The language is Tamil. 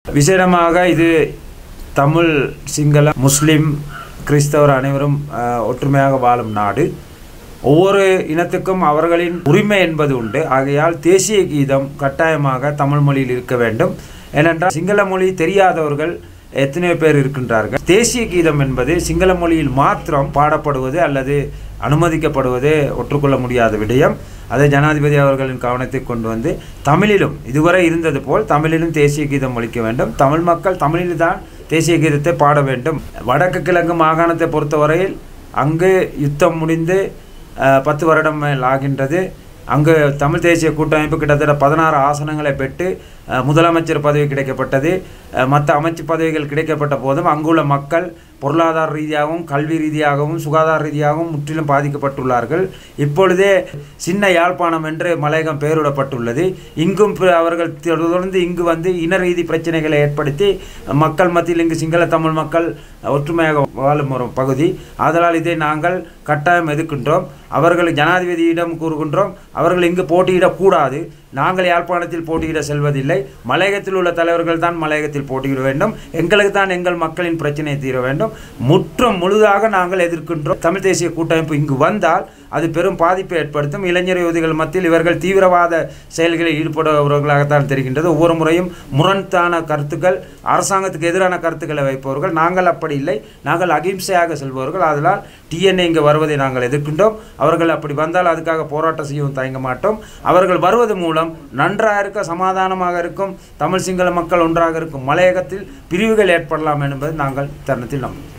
விசேடமாக இது தமிழ் சிங்கள முஸ்லிம் கிறிஸ்தவர் அனைவரும் அஹ், ஒற்றுமையாக வாழும் நாடு ஒவ்வொரு இனத்துக்கும் அவர்களின் உரிமை என்பது உண்டு ஆகையால் தேசிய கீதம் கட்டாயமாக தமிழ் மொழியில் இருக்க வேண்டும் ஏனென்றால் சிங்கள மொழி தெரியாதவர்கள் எத்தனையோ பேர் இருக்கின்றார்கள் தேசிய கீதம் என்பது சிங்கள மொழியில் மாத்திரம் பாடப்படுவது அல்லது அனுமதிக்கப்படுவது ஒற்றுக்கொள்ள முடியாத விடயம் அதை ஜனாதிபதி அவர்களின் கவனத்தை கொண்டு வந்து தமிழிலும் இதுவரை இருந்தது போல் தமிழிலும் தேசிய கீதம் ஒழிக்க வேண்டும் தமிழ் மக்கள் தமிழில் தான் தேசிய கீதத்தை பாட வேண்டும் வடக்கு கிழக்கு மாகாணத்தை பொறுத்தவரையில் அங்கு யுத்தம் முடிந்து அஹ், பத்து வருடம் மேல் ஆகின்றது அங்கு தமிழ் தேசிய கூட்டமைப்பு கிட்டத்தட்ட பதினாறு ஆசனங்களை பெற்று அஹ், முதலமைச்சர் பதவி கிடைக்கப்பட்டது மற்ற அமைச்சு பதவிகள் கிடைக்கப்பட்ட போதும் அங்குள்ள மக்கள் பொருளாதார ரீதியாகவும் கல்வி ரீதியாகவும் சுகாதார ரீதியாகவும் முற்றிலும் பாதிக்கப்பட்டுள்ளார்கள் இப்பொழுதே சின்ன யாழ்ப்பாணம் என்று மலையகம் பெயரிடப்பட்டுள்ளது இங்கும் பிற- அவர்கள் தொடர்ந்து இங்கு வந்து இன ரீதி பிரச்சனைகளை ஏற்படுத்தி மக்கள் மத்தியில் இங்கு சிங்கள தமிழ் மக்கள் ஒற்றுமையாக வாழும் ஒரு பகுதி ஆதலால் இதை நாங்கள் கட்டாயம் எதிர்க்கின்றோம் அவர்கள் ஜனாதிபதியிடம் கூறுகின்றோம் அவர்கள் இங்கு போட்டியிடக்கூடாது நாங்கள் யாழ்ப்பாணத்தில் போட்டியிட செல்வதில்லை மலையகத்தில் உள்ள தலைவர்கள் தான் மலையகத்தில் போட்டியிட வேண்டும் எங்களுக்கு தான் எங்கள் மக்களின் பிரச்சனையை தீர வேண்டும் முற்றும் முழுதாக நாங்கள் எதிர்க்கின்றோம் தமிழ் தேசிய கூட்டமைப்பு இங்கு வந்தால் அது பெரும் பாதிப்பை ஏற்படுத்தும் இளைஞர் யுவதிகள் மத்தியில் இவர்கள் தீவிரவாத செயல்களில் ஈடுபடுபவர்களாகத்தான் தெரிகின்றது ஒவ்வொரு முறையும் முரண்தான கருத்துக்கள் அரசாங்கத்துக்கு எதிரான கருத்துக்களை வைப்பவர்கள் நாங்கள் அப்படி இல்லை நாங்கள் அகிம்சையாக செல்பவர்கள் அதனால் டிஎன்ஏ இங்கு வருவதை நாங்கள் எதிர்க்கின்றோம் அவர்கள் அப்படி வந்தால் அதுக்காக போராட்டம் செய்யவும் தயங்க மாட்டோம் அவர்கள் வருவது மூலம் நன்றாக இருக்க சமாதானமாக இருக்கும் தமிழ் சிங்கள மக்கள் ஒன்றாக இருக்கும் மலையகத்தில் பிரிவுகள் ஏற்படலாம் என்பது நாங்கள் தருணத்தில் நம்புகிறோம்